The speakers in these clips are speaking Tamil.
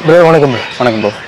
ப்ரோ வணக்கம் ப்ரோ வணக்கம் ப்ரோ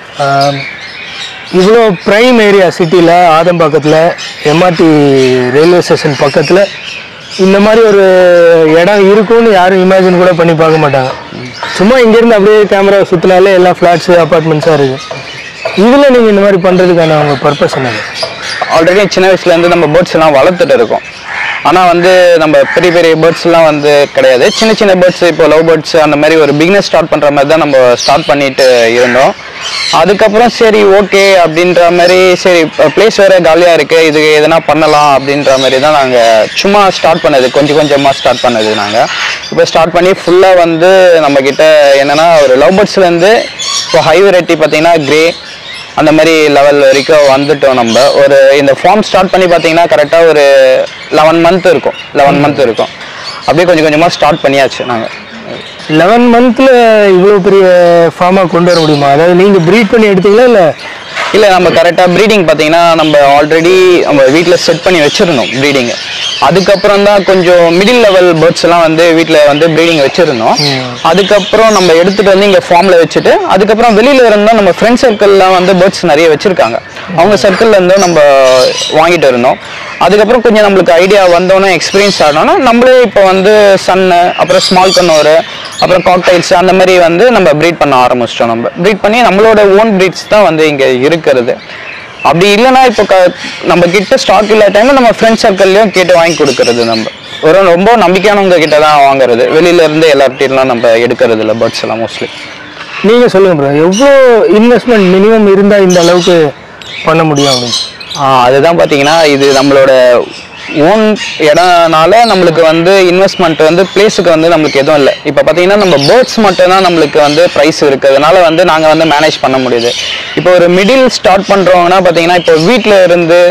இவ்வளோ ப்ரைம் ஏரியா சிட்டியில் ஆதம்பாக்கத்தில் எம்ஆர்டி ரயில்வே ஸ்டேஷன் பக்கத்தில் இந்த மாதிரி ஒரு இடம் இருக்கும்னு யாரும் இமேஜின் கூட பண்ணி பார்க்க மாட்டாங்க சும்மா இங்கேருந்து அப்படியே கேமரா சுற்றினாலே எல்லா ஃப்ளாட்ஸு அப்பார்ட்மெண்ட்ஸாக இருக்குது இதில் நீங்கள் இந்த மாதிரி பண்ணுறதுக்கான உங்கள் பர்பஸ் என்னது ஆல்ரெடி சின்ன வயசுலேருந்து நம்ம பேர்ட்ஸ் எல்லாம் வளர்த்துட்டு இருக்கோம் ஆனால் வந்து நம்ம பெரிய பெரிய பேர்ட்ஸ் எல்லாம் வந்து கிடையாது சின்ன சின்ன பேர்ட்ஸ் இப்போ லவ் பேர்ட்ஸ் அந்த மாதிரி ஒரு பிக்னஸ் ஸ்டார்ட் பண்ணுற மாதிரி தான் நம்ம ஸ்டார்ட் பண்ணிட்டு இருந்தோம் அதுக்கப்புறம் சரி ஓகே அப்படின்ற மாதிரி சரி பிளேஸ் வேறு காலியாக இருக்குது இது எதனா பண்ணலாம் அப்படின்ற மாதிரி தான் நாங்கள் சும்மா ஸ்டார்ட் பண்ணது கொஞ்சம் கொஞ்சமாக ஸ்டார்ட் பண்ணது நாங்கள் இப்போ ஸ்டார்ட் பண்ணி ஃபுல்லாக வந்து நம்மக்கிட்ட என்னென்னா ஒரு லவ் பேர்ட்ஸ்லேருந்து இப்போ ஹை வெரைட்டி பார்த்தீங்கன்னா கிரே அந்த மாதிரி லெவல் வரைக்கும் வந்துட்டோம் நம்ம ஒரு இந்த ஃபார்ம் ஸ்டார்ட் பண்ணி பார்த்தீங்கன்னா கரெக்டாக ஒரு லெவன் மந்த் இருக்கும் லெவன் மந்த் இருக்கும் அப்படியே கொஞ்சம் கொஞ்சமாக ஸ்டார்ட் பண்ணியாச்சு நாங்கள் லெவன் மந்த்தில் இவ்வளோ பெரிய ஃபார்மாக கொண்டு வர முடியுமா அதாவது நீங்கள் ப்ரீட் பண்ணி எடுத்தீங்களா இல்லை இல்லை நம்ம கரெக்டாக ப்ரீடிங் பார்த்தீங்கன்னா நம்ம ஆல்ரெடி நம்ம வீட்டில் செட் பண்ணி வச்சுருந்தோம் ப்ரீடிங் அதுக்கப்புறம் தான் கொஞ்சம் மிடில் லெவல் பேர்ட்ஸ் எல்லாம் வந்து வீட்டில் வந்து ப்ரீடிங் வச்சுருந்தோம் அதுக்கப்புறம் நம்ம எடுத்துகிட்டு வந்து இங்கே ஃபார்மில் வச்சுட்டு அதுக்கப்புறம் வெளியில் இருந்தோம் நம்ம ஃப்ரெண்ட் சர்க்கிள்லாம் வந்து பேர்ட்ஸ் நிறைய வச்சுருக்காங்க அவங்க சர்க்கிளில் இருந்தும் நம்ம வாங்கிட்டு இருந்தோம் அதுக்கப்புறம் கொஞ்சம் நம்மளுக்கு ஐடியா வந்தோன்னே எக்ஸ்பீரியன்ஸ் ஆனோன்னா நம்மளே இப்போ வந்து சன்னு அப்புறம் ஸ்மால் கன்னோரு அப்புறம் காக்டைல்ஸ் அந்த மாதிரி வந்து நம்ம ப்ரீட் பண்ண ஆரம்பிச்சிட்டோம் நம்ம ப்ரீட் பண்ணி நம்மளோட ஓன் ப்ரீட்ஸ் தான் வந்து இங்கே இருக்கிறது அப்படி இல்லைன்னா இப்போ க நம்ம கிட்ட ஸ்டாக் இல்லாத டைம்ல நம்ம ஃப்ரெண்ட் சர்க்கிள்லையும் கேட்டு வாங்கி கொடுக்கறது நம்ம ஒரு ரொம்ப நம்பிக்கையானவங்க கிட்ட தான் வாங்குறது வெளியில இருந்து எல்லார்கிட்டலாம் நம்ம எடுக்கிறது இல்லை பேர்ட்ஸ் எல்லாம் மோஸ்ட்லி நீங்கள் சொல்லுங்கள் ப்ரோ எவ்வளோ இன்வெஸ்ட்மெண்ட் மினிமம் இருந்தால் இந்த அளவுக்கு பண்ண முடியும் அப்படின்னு அதுதான் பார்த்தீங்கன்னா இது நம்மளோட ஓன் இடம்னால நம்மளுக்கு வந்து இன்வெஸ்ட்மெண்ட் வந்து பிளேஸுக்கு வந்து நம்மளுக்கு எதுவும் இல்லை இப்போ பார்த்தீங்கன்னா நம்ம பேர்ட்ஸ் மட்டும் தான் நம்மளுக்கு வந்து ப்ரைஸ் இருக்கிறதுனால வந்து நாங்கள் வந்து மேனேஜ் பண்ண முடியுது இப்போ ஒரு மிடில் ஸ்டார்ட் பண்ணுறவங்கன்னா பார்த்தீங்கன்னா இப்போ வீட்டில் இருந்து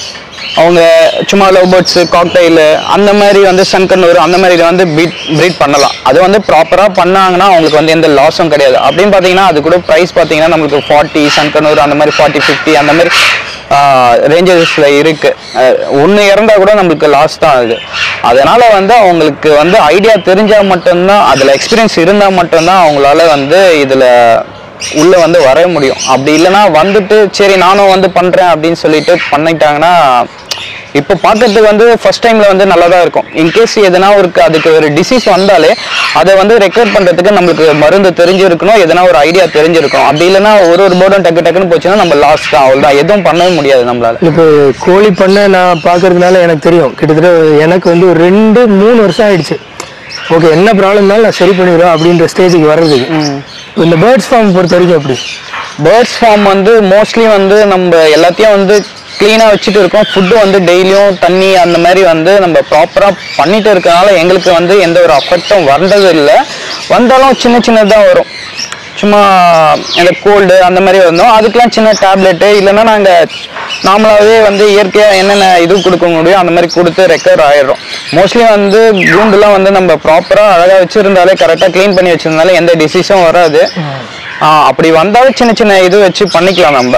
அவங்க சும்மா லவ் பேர்ட்ஸு காக்டைலு அந்த மாதிரி வந்து சன்கன்னூர் அந்த மாதிரி இதை வந்து பீட் ப்ரீட் பண்ணலாம் அது வந்து ப்ராப்பராக பண்ணாங்கன்னா அவங்களுக்கு வந்து எந்த லாஸும் கிடையாது அப்படின்னு பார்த்தீங்கன்னா அது கூட ப்ரைஸ் பார்த்தீங்கன்னா நம்மளுக்கு ஃபார்ட்டி சன்கன்னூர் அந்த மாதிரி ஃபார்ட்டி ஃபிஃப்டி அந்த மாதிரி ரேஞ்சஸில் இருக்குது ஒன்று இறந்தா கூட நம்மளுக்கு லாஸ் தான் அது அதனால் வந்து அவங்களுக்கு வந்து ஐடியா தெரிஞ்சால் மட்டும்தான் அதில் எக்ஸ்பீரியன்ஸ் இருந்தால் மட்டும்தான் அவங்களால வந்து இதில் உள்ளே வந்து வர முடியும் அப்படி இல்லைன்னா வந்துட்டு சரி நானும் வந்து பண்ணுறேன் அப்படின்னு சொல்லிட்டு பண்ணிட்டாங்கன்னா இப்போ பார்க்கறதுக்கு வந்து ஃபர்ஸ்ட் டைமில் வந்து நல்லா தான் இருக்கும் இன்கேஸ் எதனா ஒரு அதுக்கு ஒரு டிசீஸ் வந்தாலே அதை வந்து ரெக்கவர் பண்ணுறதுக்கு நம்மளுக்கு மருந்து தெரிஞ்சிருக்கணும் எதனா ஒரு ஐடியா தெரிஞ்சிருக்கும் அப்படி இல்லைன்னா ஒரு ஒரு போர்டும் டக்கு டக்குன்னு போச்சுன்னா நம்ம லாஸ் தான் அவ்வளோதான் எதுவும் பண்ணவே முடியாது நம்மளால இப்போ கோழி பண்ணை நான் பார்க்கறதுனால எனக்கு தெரியும் கிட்டத்தட்ட எனக்கு வந்து ஒரு ரெண்டு மூணு வருஷம் ஆயிடுச்சு ஓகே என்ன ப்ராப்ளம்னாலும் நான் சரி பண்ணிடுவேன் அப்படின்ற ஸ்டேஜுக்கு வர்றதுக்கு இப்போ இந்த பேர்ட்ஸ் ஃபார்ம் பொறுத்த வரைக்கும் எப்படி பேர்ட்ஸ் ஃபார்ம் வந்து மோஸ்ட்லி வந்து நம்ம எல்லாத்தையும் வந்து க்ளீனாக வச்சுட்டு இருக்கோம் ஃபுட்டு வந்து டெய்லியும் தண்ணி அந்த மாதிரி வந்து நம்ம ப்ராப்பராக பண்ணிட்டு இருக்கனால எங்களுக்கு வந்து எந்த ஒரு அஃபெக்டும் வந்தது இல்லை வந்தாலும் சின்ன சின்னதாக வரும் சும்மா இந்த கோல்டு அந்த மாதிரி வந்தோம் அதுக்கெலாம் சின்ன டேப்லெட்டு இல்லைன்னா நாங்கள் நார்மலாகவே வந்து இயற்கையாக என்னென்ன இது கொடுக்க முடியும் அந்த மாதிரி கொடுத்து ரெக்கவர் ஆயிடுறோம் மோஸ்ட்லி வந்து கூண்டுலாம் வந்து நம்ம ப்ராப்பராக அழகாக வச்சுருந்தாலே கரெக்டாக க்ளீன் பண்ணி வச்சிருந்தாலே எந்த டிசீஸும் வராது ஆ, அப்படி வந்தாலும் சின்ன சின்ன இது வச்சு பண்ணிக்கலாம் நம்ம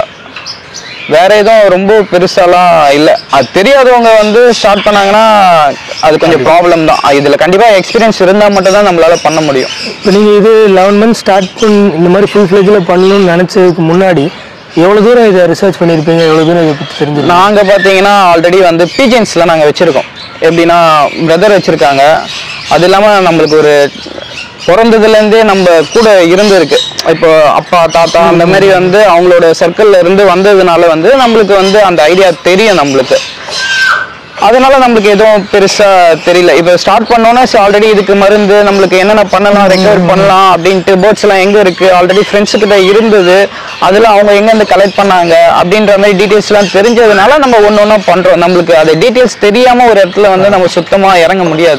வேற எதுவும் ரொம்ப பெருசாலாம் இல்லை அது தெரியாதவங்க வந்து ஸ்டார்ட் பண்ணாங்கன்னா அது கொஞ்சம் ப்ராப்ளம் தான் இதில் கண்டிப்பாக எக்ஸ்பீரியன்ஸ் இருந்தால் மட்டும் தான் நம்மளால பண்ண முடியும் இப்போ நீங்கள் இது லெவன் மந்த்ஸ் ஸ்டார்ட் பண்ணி இந்த மாதிரி ஃபுல் ஃப்ளெஜில் பண்ணணும்னு நினச்சதுக்கு முன்னாடி எவ்வளோ தூரம் இதை ரிசர்ச் பண்ணியிருப்பீங்க எவ்வளோ தூரம் இதை பற்றி தெரிஞ்சிருக்கீங்க நாங்கள் பார்த்தீங்கன்னா ஆல்ரெடி வந்து பீஜன்ஸில் நாங்கள் வச்சுருக்கோம் எப்படின்னா பிரதர் வச்சுருக்காங்க அது இல்லாமல் நம்மளுக்கு ஒரு பிறந்ததுலேருந்தே நம்ம கூட இருந்திருக்கு இப்போ அப்பா தாத்தா அந்த மாதிரி வந்து அவங்களோட சர்க்கிளில் இருந்து வந்ததுனால வந்து நம்மளுக்கு வந்து அந்த ஐடியா தெரியும் நம்மளுக்கு அதனால நம்மளுக்கு எதுவும் பெருசா தெரியல இப்போ ஸ்டார்ட் பண்ணோன்னா ஆல்ரெடி இதுக்கு மருந்து நம்மளுக்கு என்னென்ன பண்ணலாம் ரெக்கவர் பண்ணலாம் அப்படின்ட்டு பேர்ட்ஸ் எல்லாம் எங்க இருக்கு ஆல்ரெடி ஃப்ரெண்ட்ஸ் கிட்ட இருந்தது அதில் அவங்க எங்க இருந்து கலெக்ட் பண்ணாங்க அப்படின்ற மாதிரி டீட்டெயில்ஸ் எல்லாம் தெரிஞ்சதுனால நம்ம ஒன்று ஒன்றா பண்றோம் நம்மளுக்கு அது டீட்டெயில்ஸ் தெரியாம ஒரு இடத்துல வந்து நம்ம சுத்தமா இறங்க முடியாது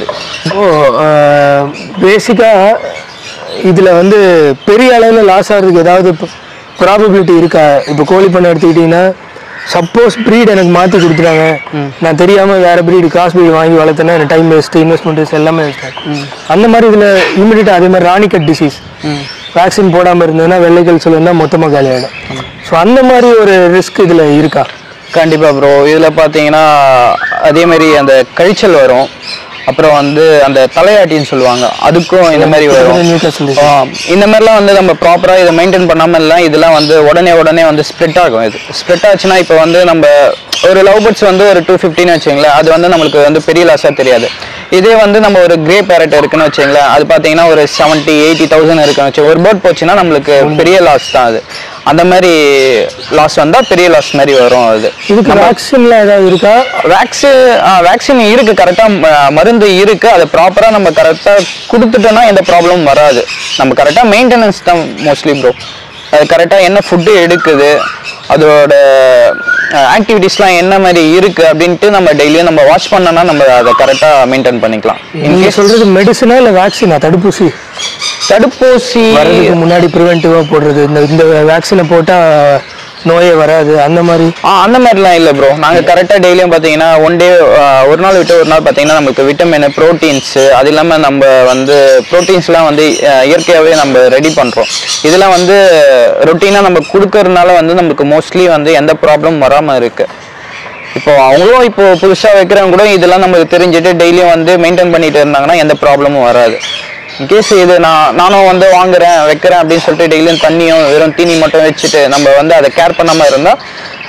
இப்போது பேசிக்காக இதில் வந்து பெரிய அளவில் லாஸ் ஆகிறதுக்கு ஏதாவது ப்ராபபிலிட்டி இருக்கா இப்போ கோழி பண்ணை எடுத்துக்கிட்டிங்கன்னா சப்போஸ் ப்ரீட் எனக்கு மாற்றி கொடுத்துட்டாங்க நான் தெரியாமல் வேறு ப்ரீடு காசு ப்ரீடு வாங்கி வளர்த்தேன்னா எனக்கு டைம் வேஸ்ட்டு இன்வெஸ்ட்மெண்ட் வேஸ்ட் எல்லாமே வேஸ்ட் அந்த மாதிரி இதில் இமீடியட்டாக அதே மாதிரி ராணிக்கட் டிசீஸ் வேக்சின் போடாமல் இருந்ததுன்னா வெள்ளைக்கல் சொல்லுன்னா மொத்தமாக காலி ஆகிடும் ஸோ அந்த மாதிரி ஒரு ரிஸ்க் இதில் இருக்கா கண்டிப்பா ப்ரோ இதுல பாத்தீங்கன்னா அதே மாதிரி அந்த கழிச்சல் வரும் அப்புறம் வந்து அந்த தலையாட்டின்னு சொல்லுவாங்க அதுக்கும் இந்த மாதிரி வரும் நியூகாசல் ஆ, இந்த மாதிரிலாம் வந்து நம்ம ப்ராப்பராக இதை மெயின்டைன் பண்ணாமல் எல்லாம் இதெல்லாம் வந்து உடனே உடனே வந்து ஸ்ப்ரெட் ஆகும் இது ஸ்ப்ரெட் ஆச்சுன்னா இப்போ வந்து நம்ம ஒரு லவ் பேர்ட்ஸ் வந்து ஒரு டூ ஃபிஃப்டின்னு வச்சுங்களேன் அது வந்து நம்மளுக்கு வந்து பெரிய லாஸாக தெரியாது இதே வந்து நம்ம ஒரு கிரே பேரட் இருக்குன்னு வச்சுங்களேன் அது பார்த்தீங்கன்னா ஒரு செவன்ட்டி எயிட்டி தௌசண்ட் இருக்குன்னு வச்சு ஒரு பேர்ட் போச்சுன்னா நம்மளுக்கு பெரிய லாஸ் தான் அது அந்த மாதிரி லாஸ் வந்தால் பெரிய லாஸ் மாதிரி வரும் அது இதுக்கு வேக்சின்ல ஏதாவது இருக்கா வேக்சின் வேக்சின் இருக்கு கரெக்டாக மருந்து இருக்கு அதை ப்ராப்பராக நம்ம கரெக்டாக கொடுத்துட்டோம்னா எந்த ப்ராப்ளமும் வராது நம்ம கரெக்டாக மெயின்டெனன்ஸ் தான் மோஸ்ட்லி ப்ரோ அது கரெக்டாக என்ன ஃபுட்டு எடுக்குது அதோட ஆக்டிவிட்டீஸ்லாம் என்ன மாதிரி இருக்கு அப்படின்ட்டு நம்ம டெய்லியும் நம்ம வாட்ச் பண்ணோம்னா நம்ம அதை கரெக்டாக மெயின்டைன் பண்ணிக்கலாம் நீங்க சொல்றது மெடிசனா இல்ல வேக்சினா தடுப்பூசி தடுப்பூசி வர்றதுக்கு முன்னாடி ப்ரிவென்டிவா போடுறது இந்த இந்த வேக்சினை போட்டா நோயே வராது அந்த மாதிரி ஆ அந்த மாதிரிலாம் இல்லை ப்ரோ நாங்கள் கரெக்டாக டெய்லியும் பார்த்தீங்கன்னா ஒன் டே ஒரு நாள் விட்டு ஒரு நாள் பார்த்தீங்கன்னா நமக்கு விட்டமின் ப்ரோட்டீன்ஸ் அது இல்லாமல் நம்ம வந்து ப்ரோட்டீன்ஸ்லாம் வந்து அஹ், இயற்கையாகவே நம்ம ரெடி பண்ணுறோம் இதெல்லாம் வந்து ரொட்டீனாக நம்ம கொடுக்கறதுனால வந்து நமக்கு மோஸ்ட்லி வந்து எந்த ப்ராப்ளம் வராமல் இருக்குது இப்போ அவங்களும் இப்போ புதுசாக வைக்கிறவங்க கூட இதெல்லாம் நமக்கு தெரிஞ்சுட்டு டெய்லியும் வந்து மெயின்டைன் பண்ணிட்டு இருந்தாங்கன்னா எந்த ப்ராப்ளமும் வராது இன்கேஸ் இது நான் நானும் வந்து வாங்குறேன் வைக்கிறேன் அப்படின்னு சொல்லிட்டு டெய்லியும் தண்ணியும் வெறும் தீனி மட்டும் வச்சுட்டு நம்ம வந்து அதை கேர் பண்ணாமல் இருந்தால்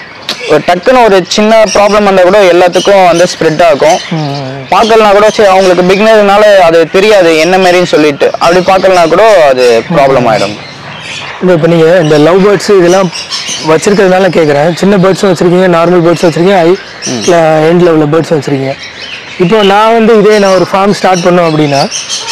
ஒரு டக்குன்னு ஒரு சின்ன ப்ராப்ளம் வந்தால் கூட எல்லாத்துக்கும் வந்து ஸ்ப்ரெட் ஆகும் பார்க்கலனா கூட சரி அவங்களுக்கு பிகினர்னால அது தெரியாது என்ன மாதிரின்னு சொல்லிட்டு அப்படி பார்க்கலனா கூட அது ப்ராப்ளம் ஆகிடும் இந்த இப்போ நீங்க இந்த லவ் பேர்ட்ஸ் இதெல்லாம் வச்சிருக்கிறதுனால கேட்குறேன் சின்ன பேர்ட்ஸும் வச்சிருக்கீங்க நார்மல் பேர்ட்ஸ் வச்சிருக்கீங்க ஹை எண்ட் லெவலில் பேர்ட்ஸ் வச்சிருக்கீங்க இப்போ நான் வந்து இதே நான் ஒரு ஃபார்ம் ஸ்டார்ட் பண்ணோம் அப்படின்னா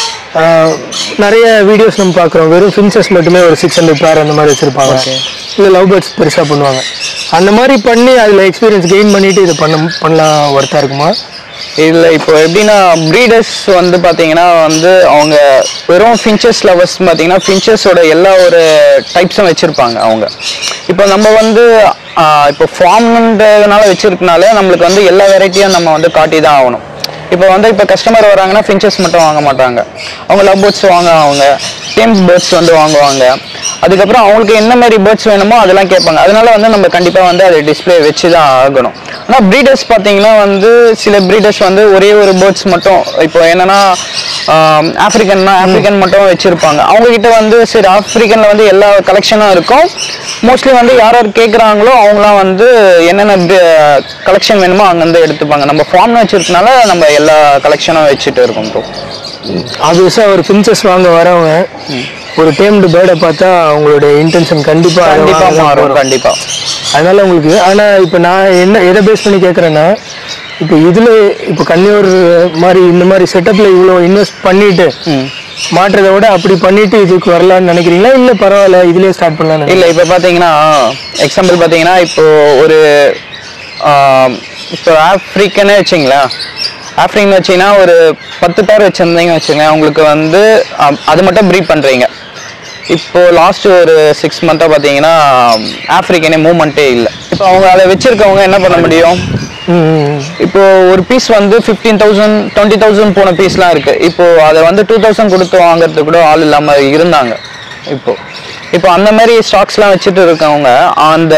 ஆஹ், நிறைய வீடியோஸ் நம்ம பார்க்குறோம் வெறும் ஃபின்சஸ் மட்டுமே ஒரு சிக்ஸ் ஹண்ட்ரட் பேர் அந்த மாதிரி வச்சிருப்பாங்க இல்லை லவ் பேர்ட்ஸ் பெருசாக பண்ணுவாங்க அந்த மாதிரி பண்ணி அதில் எக்ஸ்பீரியன்ஸ் கெயின் பண்ணிட்டு இதை பண்ண பண்ணலாம் ஒர்த்தாக இருக்குமா இதில் இப்போ எப்படின்னா ப்ரீடர்ஸ் வந்து பார்த்தீங்கன்னா வந்து அவங்க வெறும் ஃபின்ச்சஸ் லவர்ஸ் பார்த்தீங்கன்னா ஃபின்ச்சஸோட எல்லா ஒரு டைப்ஸும் வச்சுருப்பாங்க அவங்க இப்போ நம்ம வந்து ஆஹ், இப்போ ஃபார்ம்ன்றதுனால வச்சிருக்கனால நம்மளுக்கு வந்து எல்லா வெரைட்டியும் நம்ம வந்து காட்டி தான் ஆகணும் இப்போ வந்து இப்போ கஸ்டமர் வராங்கன்னா ஃபின்ச்சஸ் மட்டும் வாங்க மாட்டாங்க அவங்க லவ் பேர்ட்ஸ் வாங்க அவங்க டேம்ஸ் பேர்ட்ஸ் வந்து வாங்குவாங்க அதுக்கப்புறம் அவங்களுக்கு என்ன மாதிரி பேர்ட்ஸ் வேணுமோ அதெல்லாம் கேட்பாங்க அதனால வந்து நம்ம கண்டிப்பாக வந்து அதை டிஸ்ப்ளே வச்சு தான் ஆகணும் ஆனால் ப்ரீடர்ஸ் பார்த்தீங்கன்னா வந்து சில ப்ரீடர்ஸ் வந்து ஒரே ஒரு பேர்ட்ஸ் மட்டும் இப்போ என்னன்னா ஆஃப்ரிக்கன்னா ஆஃப்ரிக்கன் மட்டும் வச்சுருப்பாங்க அவங்க கிட்ட வந்து சரி ஆஃப்ரிக்கனில் வந்து எல்லா கலெக்ஷனும் இருக்கும் மோஸ்ட்லி வந்து யார் யார் கேட்குறாங்களோ அவங்களாம் வந்து என்னென்ன கலெக்ஷன் வேணுமோ அங்கேருந்து எடுத்துப்பாங்க நம்ம ஃபார்ம்னு வச்சிருக்கனால நம்ம எல்லா கலெக்ஷனும் வச்சுட்டு இருக்கோம் ப்ரோ ஆப்வியஸாக ஒரு ஃபின்சஸ் வாங்க வரவங்க ஒரு டேம்டு பேர்டை பார்த்தா அவங்களுடைய இன்டென்ஷன் கண்டிப்பாக கண்டிப்பாக மாறும் கண்டிப்பாக அதனால உங்களுக்கு ஆனால் இப்போ நான் என்ன எதை பேஸ் பண்ணி கேட்குறேன்னா இப்போ இதில் இப்போ கன்னியூர் மாதிரி இந்த மாதிரி செட்டப்பில் இவ்வளோ இன்வெஸ்ட் பண்ணிட்டு மாற்றதை விட அப்படி பண்ணிட்டு இதுக்கு வரலாம்னு நினைக்கிறீங்களா இல்லை பரவாயில்ல இதுலேயே ஸ்டார்ட் பண்ணலாம்னு இல்லை இப்போ பார்த்தீங்கன்னா எக்ஸாம்பிள் பார்த்தீங்கன்னா இப்போ ஒரு ஆம், இப்போ ஆஃப்ரிக்கனே வச்சிங்களேன் ஆஃப்ரிக்கன் வச்சிங்கன்னா ஒரு பத்து பேர் வச்சுருந்தீங்கன்னு வச்சுங்க உங்களுக்கு வந்து ஆம், அது மட்டும் ப்ரீட் பண்ணுறீங்க இப்போ லாஸ்ட் ஒரு சிக்ஸ் மந்த்தாக பார்த்தீங்கன்னா ஆஃப்ரிக்கனே மூவ்மெண்ட்டே இல்லை இப்போ அவங்க அதை வச்சிருக்கவங்க என்ன பண்ண முடியும் ம் இப்போ ஒரு பீஸ் வந்து ஃபிஃப்டீன் தௌசண்ட் டுவெண்ட்டி தௌசண்ட் போன பீஸ்லாம் இருக்கு இப்போ அதை வந்து டூ தௌசண்ட் கொடுத்து வாங்குறதுக்கு கூட ஆள் இல்லாம இருந்தாங்க இப்போ இப்போ அந்த மாதிரி ஸ்டாக்ஸ்லாம் வச்சுட்டு இருக்கவங்க அந்த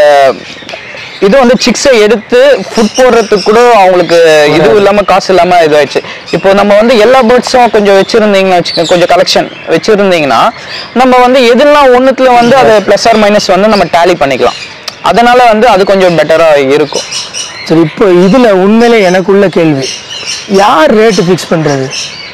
இது வந்து சிக்ஸை எடுத்து ஃபுட் போடுறதுக்கு கூட அவங்களுக்கு இது இல்லாம காசு இல்லாம இதாயிடுச்சு இப்போ நம்ம வந்து எல்லா பேர்ட்ஸும் கொஞ்சம் வச்சிருந்தீங்கன்னு வச்சுக்கோங்க கொஞ்சம் கலெக்ஷன் வச்சிருந்தீங்கன்னா நம்ம வந்து எதெல்லாம் ஒண்ணுத்துல வந்து அதை ப்ளஸ் ஆர் மைனஸ் வந்து நம்ம டேலி பண்ணிக்கலாம் அதனால வந்து அது கொஞ்சம் பெட்டரா இருக்கும் சரி இப்போ இதில் உண்மையிலே எனக்குள்ள கேள்வி யார் ரேட்டு ஃபிக்ஸ் பண்ணுறது